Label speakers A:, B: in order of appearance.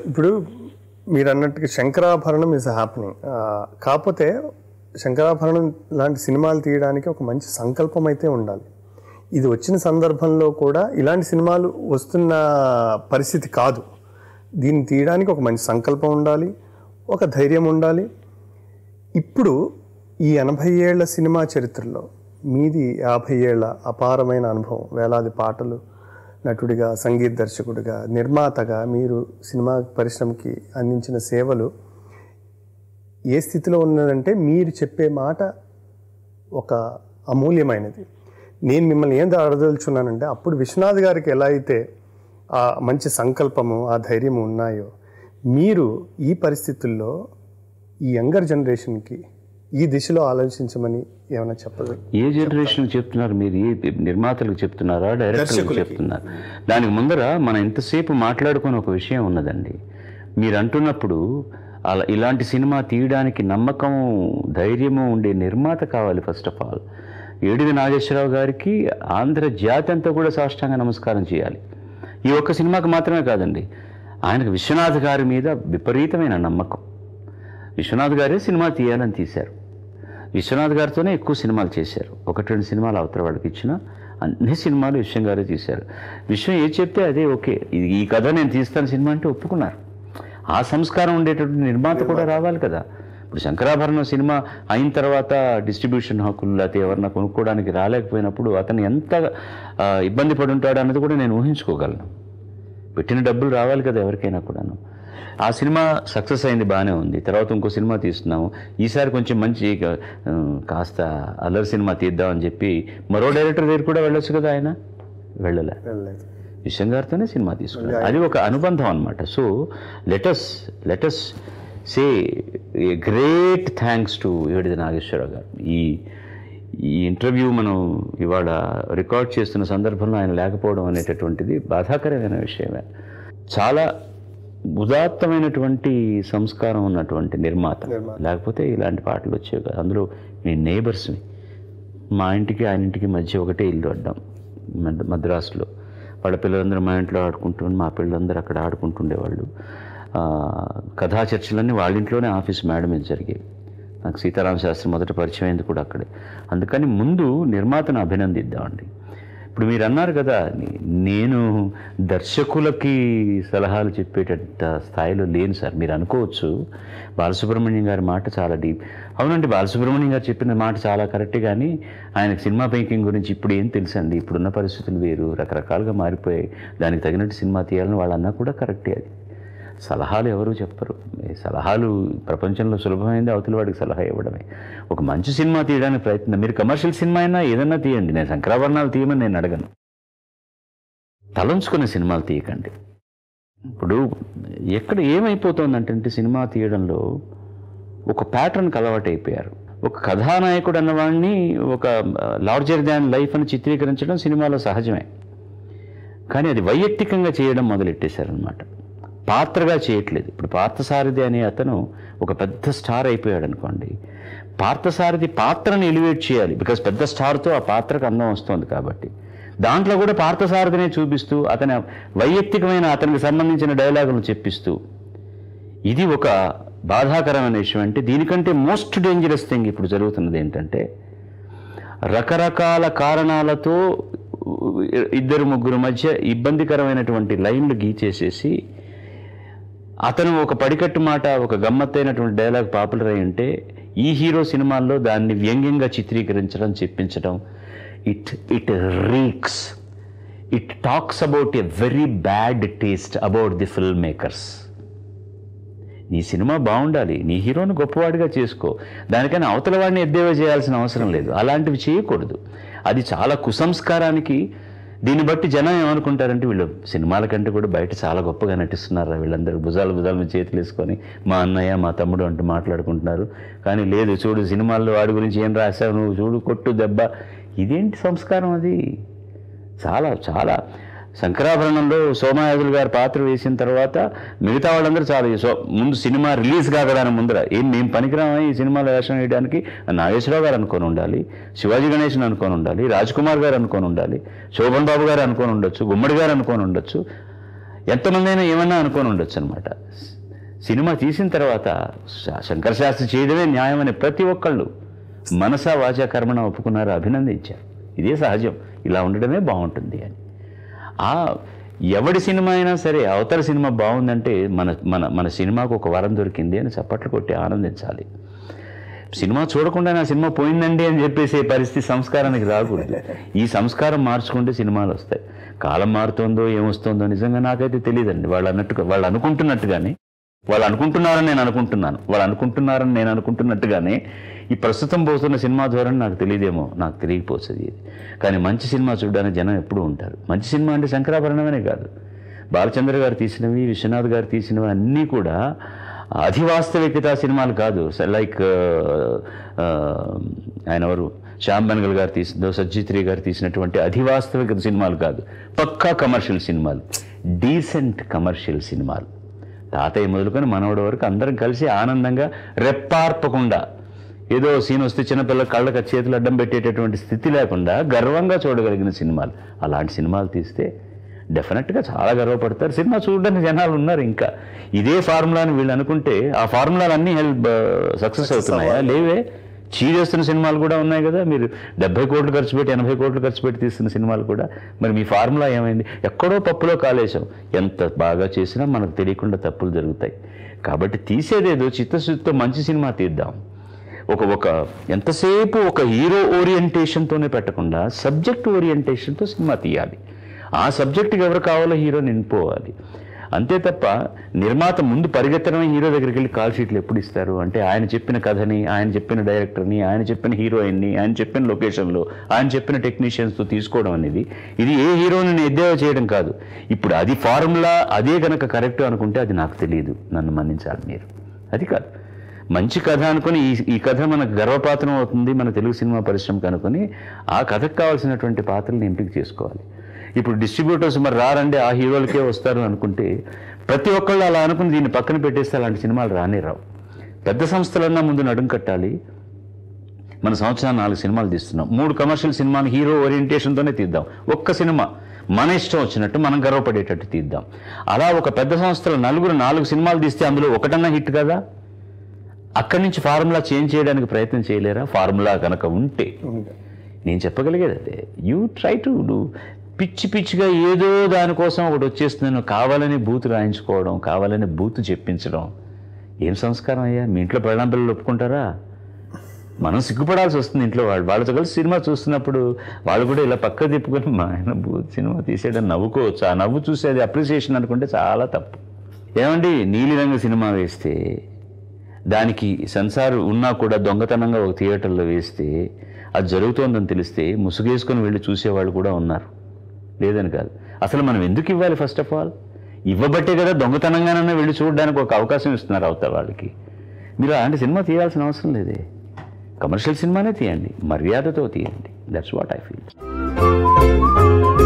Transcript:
A: ఇప్పుడు మీరు అన్నట్టుగా శంకరాభరణం ఇస్ హ్యాపెనింగ్ కాకపోతే శంకరాభరణం లాంటి సినిమాలు తీయడానికి ఒక మంచి సంకల్పం అయితే ఉండాలి ఇది వచ్చిన సందర్భంలో కూడా ఇలాంటి సినిమాలు వస్తున్న పరిస్థితి కాదు దీన్ని తీయడానికి ఒక మంచి సంకల్పం ఉండాలి ఒక ధైర్యం ఉండాలి ఇప్పుడు ఈ ఎనభై ఏళ్ల సినిమా చరిత్రలో మీది యాభై ఏళ్ల అపారమైన అనుభవం వేలాది పాటలు నటుడిగా సంగీత దర్శకుడిగా నిర్మాతగా మీరు సినిమా పరిశ్రమకి అందించిన సేవలు ఏ స్థితిలో ఉన్నదంటే మీరు చెప్పే మాట ఒక అమూల్యమైనది నేను మిమ్మల్ని ఏం అడదలుచున్నానంటే అప్పుడు విశ్వనాథ్ గారికి ఎలా అయితే ఆ మంచి సంకల్పము ఆ ధైర్యం ఉన్నాయో మీరు ఈ పరిస్థితుల్లో ఈ యంగర్ జనరేషన్కి ఈ దిశలో ఆలోచించమని ఏమైనా చెప్పదు
B: ఏ జనరేషన్ చెప్తున్నారు మీరు ఏ నిర్మాతలకు చెప్తున్నారా డైరెక్టర్లకు
A: దర్శకులకి.
B: చెప్తున్నారు దానికి ముందర మనం ఎంతసేపు మాట్లాడుకుని ఒక విషయం ఉన్నదండి మీరు అంటున్నప్పుడు అలా ఇలాంటి సినిమా తీయడానికి నమ్మకం ధైర్యము ఉండే నిర్మాత కావాలి first of all Edida Nageswara Rao గారికి ఆంధ్ర జాతి అంతా కూడా సాష్టాంగ నమస్కారం చేయాలి ఈ ఒక్క సినిమాకి మాత్రమే కాదండి ఆయనకు విశ్వనాథ్ గారి మీద విపరీతమైన నమ్మకం విశ్వనాథ్ గారే సినిమా తీయాలని తీశారు విశ్వనాథ్ గారితోనే ఎక్కువ సినిమాలు చేశారు ఒకటి రెండు సినిమాలు అవతల వాళ్ళకి ఇచ్చిన అన్ని సినిమాలు విశ్వం గారే తీశారు విశ్వం ఏది చెప్తే అదే ఓకే ఇది ఈ కథ నేను తీస్తాను సినిమా అంటే ఒప్పుకున్నారు ఆ సంస్కారం ఉండేటటువంటి నిర్మాత కూడా రావాలి కదా ఇప్పుడు శంకరాభరణం సినిమా అయిన తర్వాత డిస్ట్రిబ్యూషన్ హక్కులు లేకపోతే ఎవరన్నా కొనుక్కోవడానికి రాలేకపోయినప్పుడు అతను ఎంత ఆ, ఇబ్బంది పడి ఉంటాడు అన్నది కూడా నేను ఊహించుకోగలను పెట్టిన డబ్బులు రావాలి కదా ఎవరికైనా కూడాను ఆ సినిమా సక్సెస్ అయింది బాగానే ఉంది తర్వాత ఇంకో సినిమా తీస్తున్నాము ఈసారి కొంచెం మంచి ఆ, కాస్త అల్లరి సినిమా తీద్దామని చెప్పి మరో డైరెక్టర్ దగ్గర కూడా వెళ్ళొచ్చు కదా ఆయన వెళ్ళలే
A: వెళ్ళలేదు
B: విషయం గారితోనే సినిమా తీసుకున్నారు అది ఒక అనుబంధం అనమాట so let's let's say a great thanks to Edida Nageswara Rao garu ఈ ఈ ఇంటర్వ్యూ మనం ఇవాళ రికార్డ్ చేస్తున్న సందర్భంలో ఆయన లేకపోవడం అనేటటువంటిది బాధాకరమైన విషయమే చాలా ఉదాత్తమైనటువంటి సంస్కారం ఉన్నటువంటి నిర్మాత లేకపోతే ఇలాంటి పాటలు వచ్చేవి కాదు అందులో మీ నేబర్స్ని మా ఇంటికి ఆయన ఇంటికి మధ్య ఒకటే ఇల్లు అడ్డాం మద్- మద్రాసులో వాళ్ళ పిల్లలందరూ మా ఇంట్లో ఆడుకుంటూ మా పిల్లలందరూ అక్కడ ఆడుకుంటుండేవాళ్ళు ఆ, కథా చర్చలన్నీ వాళ్ళ ఇంట్లోనే ఆఫీస్ మేడం మీద జరిగేవి నాకు సీతారామ శాస్త్రి మొదట పరిచయం అయింది కూడా అక్కడే అందుకని ముందు నిర్మాతను అభినందిద్దామండి ఇప్పుడు మీరు అన్నారు కదా నే- నేను దర్శకులకి సలహాలు చెప్పేటంత స్థాయిలో లేను సార్ మీరు అనుకోవచ్చు బాలసుబ్రహ్మణ్యం గారి మాట చాలా డీప్ అవునండి బాలసుబ్రహ్మణ్యం గారు చెప్పిన మాట చాలా కరెక్ట్ కానీ ఆయనకు సినిమా మేకింగ్ గురించి ఇప్పుడు ఏం తెలుసండి ఇప్పుడున్న పరిస్థితులు వేరు రకరకాలుగా మారిపోయాయి దానికి తగినట్టు సినిమా తీయాలని వాళ్ళు అన్నా కూడా కరెక్టే అది సలహాలు ఎవరు చెప్పరు ఈ సలహాలు ప్రపంచంలో సులభమైంది అవతల వాడికి సలహా ఇవ్వడమే ఒక మంచి సినిమా తీయడానికి ప్రయత్నం మీరు కమర్షియల్ సినిమా అయినా ఏదైనా తీయండి నేను శంకరాభరణాలు తీయమని నేను అడగను తలంచుకునే సినిమాలు తీయకండి ఇప్పుడు ఎక్కడ ఏమైపోతుందంటే సినిమా తీయడంలో ఒక ప్యాటర్న్కి అలవాటు అయిపోయారు ఒక కథానాయకుడు అన్నవాడిని ఒక లార్జర్ దాన్ లైఫ్ అని చిత్రీకరించడం సినిమాలో సహజమే కానీ అది వైయక్తికంగా చేయడం మొదలెట్టేశారనమాట పాత్రగా చేయట్లేదు ఇప్పుడు పార్థసారథి అనే అతను ఒక పెద్ద స్టార్ అయిపోయాడు అనుకోండి పార్థసారథి పాత్రను ఎలివేట్ చేయాలి బికాస్ పెద్ద స్టార్తో ఆ పాత్రకు అందం వస్తుంది కాబట్టి దాంట్లో కూడా పార్థసారథినే చూపిస్తూ అతని వైయక్తికమైన అతనికి సంబంధించిన డైలాగులు చెప్పిస్తూ ఇది ఒక బాధాకరమైన విషయం అంటే దీనికంటే మోస్ట్ డేంజరస్ థింగ్ ఇప్పుడు జరుగుతున్నది ఏంటంటే రకరకాల కారణాలతో ఇద్దరు ముగ్గురు మధ్య ఇబ్బందికరమైనటువంటి లైన్లు గీచేసేసి అతను ఒక పడికట్టు మాట ఒక గమ్మత్తైనటువంటి డైలాగ్ పాపులర్ అయి ఉంటే ఈ హీరో సినిమాల్లో దాన్ని వ్యంగ్యంగా చిత్రీకరించడం చెప్పించడం it it reeks it talks about a very bad taste about the film makers నీ సినిమా బాగుండాలి నీ హీరోని గొప్పవాడిగా చేసుకో దానికని అవతల వాడిని ఎద్దేవా చేయాల్సిన అవసరం లేదు అలాంటివి చేయకూడదు అది చాలా కుసంస్కారానికి దీన్ని బట్టి జనం ఏమనుకుంటారంటే వీళ్ళు సినిమాల కంటే కూడా బయట చాలా గొప్పగా నటిస్తున్నారు వీళ్ళందరూ భుజాలు భుజాల మీద చేతులు వేసుకొని మా అన్నయ్య మా తమ్ముడు అంటూ మాట్లాడుకుంటున్నారు కానీ లేదు చూడు సినిమాల్లో వాడి గురించి ఏం రాశావు నువ్వు చూడు కొట్టు దెబ్బ ఇదేంటి సంస్కారం అది చాలా చాలా శంకరాభరణంలో సోమయాజులు గారి పాత్ర వేసిన తర్వాత మిగతా వాళ్ళందరూ చాలా సో ముందు సినిమా రిలీజ్ కాగడానికి ముందర ఏం మేము పనికిరామా ఈ సినిమాలో వేషం వేయడానికి నాగేశ్వరరావు గారు అనుకొని ఉండాలి శివాజీ గణేషన్ అనుకొని ఉండాలి రాజ్ కుమార్ గారు అనుకొని ఉండాలి శోభన్ బాబు గారు అనుకొని ఉండొచ్చు గుమ్మడి గారు అనుకొని ఉండొచ్చు ఎంతమంది అయినా ఏమన్నా అనుకొని ఉండొచ్చు అనమాట సినిమా తీసిన తర్వాత శ- శంకర శాస్త్రి చేయడమే న్యాయం అని ప్రతి ఒక్కళ్ళు మనసా వాచా కర్మణ ఒప్పుకున్నారు అభినందించారు ఇదే సహజం ఇలా ఉండడమే బాగుంటుంది అని ఆ ఎవడి సినిమా అయినా సరే అవతల సినిమా బాగుందంటే మన మన మన సినిమాకు ఒక వరం దొరికింది అని చప్పట్లు కొట్టి ఆనందించాలి సినిమా చూడకుండా నా సినిమా పోయిందండి అని చెప్పేసే పరిస్థితి సంస్కారానికి రాకూడదు ఈ సంస్కారం మార్చుకుంటే సినిమాలు వస్తాయి కాలం మారుతోందో ఏమొస్తుందో నిజంగా నాకైతే తెలియదండి వాళ్ళు అన్నట్టుగా వాళ్ళు అనుకుంటున్నట్టుగానే వాళ్ళు అనుకుంటున్నారని నేను అనుకుంటున్నాను వాళ్ళు అనుకుంటున్నారని నేను అనుకుంటున్నట్టుగానే ఈ ప్రస్తుతం పోతున్న సినిమా ద్వారా నాకు తెలియదేమో నాకు తెలియకపోతుంది ఇది కానీ మంచి సినిమా చూడడానికి జనం ఎప్పుడూ ఉంటారు మంచి సినిమా అంటే శంకరాభరణమనే కాదు బాలచంద్ర గారు తీసినవి విశ్వనాథ్ గారు తీసినవి అన్నీ కూడా అధివాస్తవికత సినిమాలు కాదు లైక్ ఆయన ఎవరు శ్యామ్ బెనగల్ గారు తీసిందో సజ్జిత్రి గారు తీసినటువంటి అధివాస్తవికత సినిమాలు కాదు పక్కా కమర్షియల్ సినిమాలు డీసెంట్ కమర్షియల్ సినిమాలు తాతయ్య మొదలుకొని మనవడి వరకు అందరం కలిసి ఆనందంగా రెప్పార్పకుండా ఏదో సీన్ వస్తే చిన్నపిల్ల కళ్ళకి చేతులు అడ్డం పెట్టేటటువంటి స్థితి లేకుండా గర్వంగా చూడగలిగిన సినిమాలు అలాంటి సినిమాలు తీస్తే డెఫినెట్గా చాలా గర్వపడతారు సినిమా చూడడానికి జనాలు ఉన్నారు ఇంకా ఇదే ఫార్ములాని వీళ్ళు అనుకుంటే ఆ ఫార్ములాలు అన్నీ హెల్ప్ సక్సెస్ అవుతున్నాయా లేవే చీరేస్తున్న సినిమాలు కూడా ఉన్నాయి కదా మీరు డెబ్బై కోట్లు ఖర్చు పెట్టి ఎనభై కోట్లు ఖర్చు పెట్టి తీస్తున్న సినిమాలు కూడా మరి మీ ఫార్ములా ఏమైంది ఎక్కడో పప్పులో కాలేశాం ఎంత బాగా చేసినా మనకు తెలియకుండా తప్పులు జరుగుతాయి కాబట్టి తీసేదేదో చిత్తశుద్ధితో మంచి సినిమా తీద్దాం ఒక ఒక ఎంతసేపు ఒక హీరో ఓరియంటేషన్తోనే పెట్టకుండా సబ్జెక్ట్ ఓరియంటేషన్తో సినిమా తీయాలి ఆ సబ్జెక్టుకి ఎవరు కావాలో హీరో నింపుకోవాలి అంతే తప్ప నిర్మాత ముందు పరిగెత్తడమే హీరో దగ్గరికి వెళ్ళి కాల్ షీట్లు ఎప్పుడు ఇస్తారు అంటే ఆయన చెప్పిన కథని ఆయన చెప్పిన డైరెక్టర్ని ఆయన చెప్పిన హీరోయిన్ని ఆయన చెప్పిన లొకేషన్లో ఆయన చెప్పిన టెక్నీషియన్స్తో తీసుకోవడం అనేది ఇది ఏ హీరోని ఎద్దేవా చేయడం కాదు ఇప్పుడు అది ఫార్ములా అదే కనుక కరెక్ట్ అనుకుంటే అది నాకు తెలియదు నన్ను మన్నించాలి మీరు అది కాదు మంచి కథ అనుకుని ఈ ఈ కథ మనకు గర్వపాత్రం అవుతుంది మన తెలుగు సినిమా పరిశ్రమకు అనుకుని ఆ కథకు కావాల్సినటువంటి పాత్రలను ఎంపిక చేసుకోవాలి ఇప్పుడు డిస్ట్రిబ్యూటర్స్ మరి రారండి ఆ హీరోలకే వస్తారు అనుకుంటే ప్రతి ఒక్కళ్ళు అలా అనుకుని దీన్ని పక్కన పెట్టేస్తే అలాంటి సినిమాలు రానే రావు పెద్ద సంస్థలన్నా ముందు నడుం కట్టాలి మన సంవత్సరం నాలుగు సినిమాలు తీస్తున్నాం మూడు కమర్షియల్ సినిమాలు హీరో ఓరియంటేషన్తోనే తీద్దాం ఒక్క సినిమా మన ఇష్టం వచ్చినట్టు మనం గర్వపడేటట్టు తీద్దాం అలా ఒక పెద్ద సంస్థలో నలుగురు నాలుగు సినిమాలు తీస్తే అందులో ఒకటన్నా హిట్ కదా అక్కడి నుంచి ఫార్ములా చేంజ్ చేయడానికి ప్రయత్నం చేయలేరా ఫార్ములా కనుక ఉంటే నేను చెప్పగలిగేది అదే యూ ట్రై టు డూ పిచ్చి పిచ్చిగా ఏదో దానికోసం ఒకటి వచ్చేస్తుందని కావాలని బూత్ రాయించుకోవడం కావాలని బూత్ చెప్పించడం ఏం సంస్కారం అయ్యా మీ ఇంట్లో పెళ్ళాం పిల్లలు ఒప్పుకుంటారా మనం సిగ్గుపడాల్సి వస్తుంది ఇంట్లో వాళ్ళు వాళ్ళతో కలిసి సినిమా చూస్తున్నప్పుడు వాళ్ళు కూడా ఇలా పక్క తిప్పుకొని మా ఆయన బూత్ సినిమా తీసేయడం నవ్వుకోవచ్చు ఆ నవ్వు చూసేది అప్రిసియేషన్ అనుకుంటే చాలా తప్పు ఏమండి నీలిరంగు సినిమా వేస్తే దానికి సెన్సార్ ఉన్నా కూడా దొంగతనంగా ఒక థియేటర్లో వేస్తే అది జరుగుతోందని తెలిస్తే ముసుగేసుకొని వెళ్ళి చూసేవాళ్ళు కూడా ఉన్నారు లేదని కాదు అసలు మనం ఎందుకు ఇవ్వాలి ఫస్ట్ ఆఫ్ ఆల్ ఇవ్వబట్టే కదా దొంగతనంగానైనా వెళ్ళి చూడడానికి ఒక అవకాశం ఇస్తున్నారు అవతల వాళ్ళకి మీరు అలాంటి సినిమా తీయాల్సిన అవసరం లేదే కమర్షియల్ సినిమానే తీయండి మర్యాదతో తీయండి దట్స్ వాట్ ఐ ఫీల్